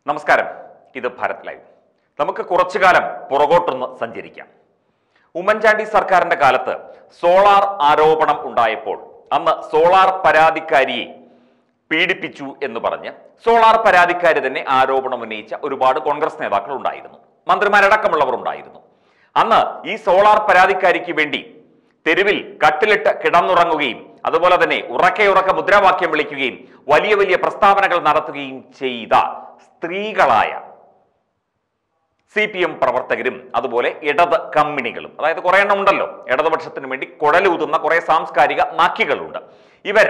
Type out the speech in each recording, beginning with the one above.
നമസ്കാരം ഇത് ഭാരത് ലൈവ് നമുക്ക് കുറച്ചു കാലം പുറകോട്ടൊന്ന് സഞ്ചരിക്കാം ഉമ്മൻചാണ്ടി സർക്കാരിന്റെ കാലത്ത് സോളാർ ആരോപണം ഉണ്ടായപ്പോൾ അന്ന് സോളാർ പരാതിക്കാരിയെ പീഡിപ്പിച്ചു എന്ന് പറഞ്ഞ് സോളാർ പരാതിക്കാരി തന്നെ ആരോപണം ഉന്നയിച്ച ഒരുപാട് കോൺഗ്രസ് നേതാക്കൾ ഉണ്ടായിരുന്നു മന്ത്രിമാരടക്കമുള്ളവർ ഉണ്ടായിരുന്നു അന്ന് ഈ സോളാർ പരാതിക്കാരിക്ക് വേണ്ടി തെരുവിൽ കട്ടിലിട്ട് കിടന്നുറങ്ങുകയും അതുപോലെ തന്നെ ഉറക്കെ ഉറക്കെ മുദ്രാവാക്യം വിളിക്കുകയും വലിയ വലിയ പ്രസ്താവനകൾ നടത്തുകയും ചെയ്ത സ്ത്രീകളായ സി പി എം പ്രവർത്തകരും അതുപോലെ ഇടത് കമ്മിണികളും അതായത് കുറെ എണ്ണം ഉണ്ടല്ലോ ഇടതുപക്ഷത്തിന് വേണ്ടി കുഴലൂതുന്ന കുറെ സാംസ്കാരിക നാക്കികളുണ്ട് ഇവർ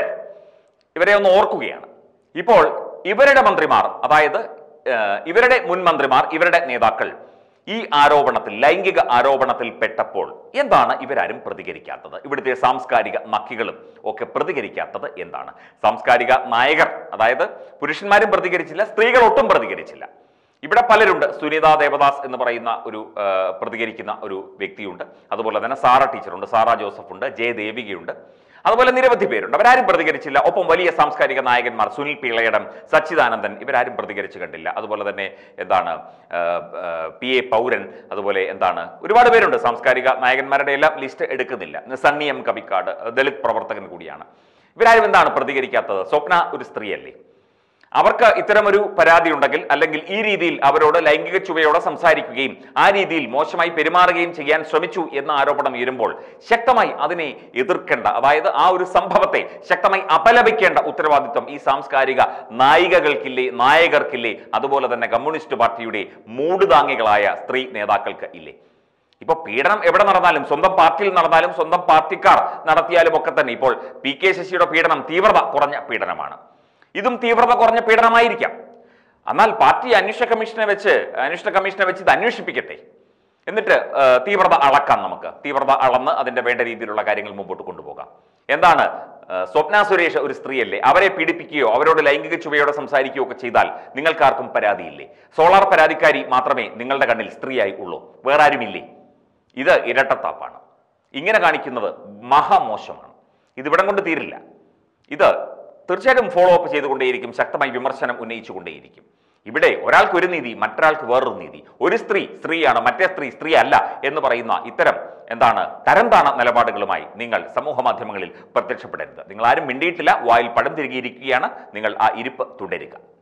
ഇവരെ ഒന്ന് ഓർക്കുകയാണ് ഇപ്പോൾ ഇവരുടെ മന്ത്രിമാർ അതായത് ഏഹ്, ഇവരുടെ മുൻ മന്ത്രിമാർ ഇവരുടെ നേതാക്കൾ ഈ ആരോപണത്തിൽ ലൈംഗിക ആരോപണത്തിൽ പെട്ടപ്പോൾ എന്താണ് ഇവരാരും പ്രതികരിക്കാത്തത് ഇവിടുത്തെ സാംസ്കാരിക നക്കികളും ഒക്കെ പ്രതികരിക്കാത്തത് എന്താണ് സാംസ്കാരിക നായകർ അതായത് പുരുഷന്മാരും പ്രതികരിച്ചില്ല സ്ത്രീകൾ ഒട്ടും പ്രതികരിച്ചില്ല ഇവിടെ പലരുണ്ട് സുനിത ദേവദാസ് എന്ന് പറയുന്ന ഒരു ആ, പ്രതികരിക്കുന്ന ഒരു വ്യക്തിയുണ്ട് അതുപോലെ തന്നെ സാറ ടീച്ചറുണ്ട് സാറ ജോസഫ് ഉണ്ട് ജയദേവികയുണ്ട് അതുപോലെ നിരവധി പേരുണ്ട് അവരാരും പ്രതികരിച്ചില്ല ഒപ്പം വലിയ സാംസ്കാരിക നായകന്മാർ സുനിൽ പിളയടം സച്ചിദാനന്ദൻ ഇവരാരും പ്രതികരിച്ചു കണ്ടില്ല അതുപോലെ തന്നെ എന്താണ് ആ, ആ, പി എ പൗരൻ അതുപോലെ എന്താണ് ഒരുപാട് പേരുണ്ട് സാംസ്കാരിക നായകന്മാരുടെ എല്ലാം ലിസ്റ്റ് എടുക്കുന്നില്ല സണ്ണി എം കവിക്കാട് ദളിത് പ്രവർത്തകൻ കൂടിയാണ് ഇവരാരും എന്താണ് പ്രതികരിക്കാത്തത് സ്വപ്ന ഒരു സ്ത്രീയല്ലേ അവർക്ക് ഇത്തരമൊരു പരാതി ഉണ്ടെങ്കിൽ അല്ലെങ്കിൽ ഈ രീതിയിൽ അവരോട് ലൈംഗിക ചുവയോടെ സംസാരിക്കുകയും ആ രീതിയിൽ മോശമായി പെരുമാറുകയും ചെയ്യാൻ ശ്രമിച്ചു എന്ന ആരോപണം ഉയരുമ്പോൾ ശക്തമായി അതിനെ എതിർക്കേണ്ട അതായത് ആ ഒരു സംഭവത്തെ ശക്തമായി അപലപിക്കേണ്ട ഉത്തരവാദിത്വം ഈ സാംസ്കാരിക നായികകൾക്കില്ലേ നായകർക്കില്ലേ അതുപോലെ തന്നെ കമ്മ്യൂണിസ്റ്റ് പാർട്ടിയുടെ മൂടുതാങ്ങികളായ സ്ത്രീ നേതാക്കൾക്ക് ഇല്ലേ ഇപ്പൊ പീഡനം എവിടെ നടന്നാലും സ്വന്തം പാർട്ടിയിൽ നടന്നാലും സ്വന്തം പാർട്ടിക്കാർ നടത്തിയാലും ഒക്കെ തന്നെ ഇപ്പോൾ പി കെ ശശിയുടെ പീഡനം തീവ്രത കുറഞ്ഞ പീഡനമാണ് ഇതും തീവ്രത കുറഞ്ഞ പീഡനമായിരിക്കാം എന്നാൽ പാർട്ടി അന്വേഷണ കമ്മീഷനെ വെച്ച് അന്വേഷണ കമ്മീഷനെ വെച്ച് ഇത് അന്വേഷിപ്പിക്കട്ടെ എന്നിട്ട് ആ, തീവ്രത അളക്കാം നമുക്ക് തീവ്രത അളന്ന് അതിന്റെ വേണ്ട രീതിയിലുള്ള കാര്യങ്ങൾ മുമ്പോട്ട് കൊണ്ടുപോകാം എന്താണ് ആ, സ്വപ്ന സുരേഷ് ഒരു സ്ത്രീയല്ലേ അവരെ പീഡിപ്പിക്കുകയോ അവരോട് ലൈംഗിക ചുവയോടെ സംസാരിക്കുകയോ ഒക്കെ ചെയ്താൽ നിങ്ങൾക്കാർക്കും പരാതിയില്ലേ സോളാർ പരാതിക്കാരി മാത്രമേ നിങ്ങളുടെ കണ്ണിൽ സ്ത്രീയായി ഉള്ളൂ വേറെ ആരുമില്ലേ ഇത് ഇരട്ടത്താപ്പാണ് ഇങ്ങനെ കാണിക്കുന്നത് മഹാമോശമാണ് ഇതിവിടം കൊണ്ട് തീരില്ല ഇത് തീർച്ചയായിട്ടും ഫോളോ അപ്പ് ചെയ്തുകൊണ്ടേയിരിക്കും ശക്തമായി വിമർശനം ഉന്നയിച്ചുകൊണ്ടേയിരിക്കും ഇവിടെ ഒരാൾക്ക് ഒരു നീതി മറ്റൊരാൾക്ക് വേറൊരു നീതി ഒരു സ്ത്രീ സ്ത്രീയാണ് മറ്റേ സ്ത്രീ സ്ത്രീ അല്ല എന്ന് പറയുന്ന ഇത്തരം എന്താണ് തരംതാണ നിലപാടുകളുമായി നിങ്ങൾ സമൂഹ മാധ്യമങ്ങളിൽ പ്രത്യക്ഷപ്പെടരുത് നിങ്ങൾ ആരും മിണ്ടിയിട്ടില്ല വായിൽ പഴം തിരികിയിരിക്കുകയാണ് നിങ്ങൾ ആ ഇരിപ്പ് തുടരുക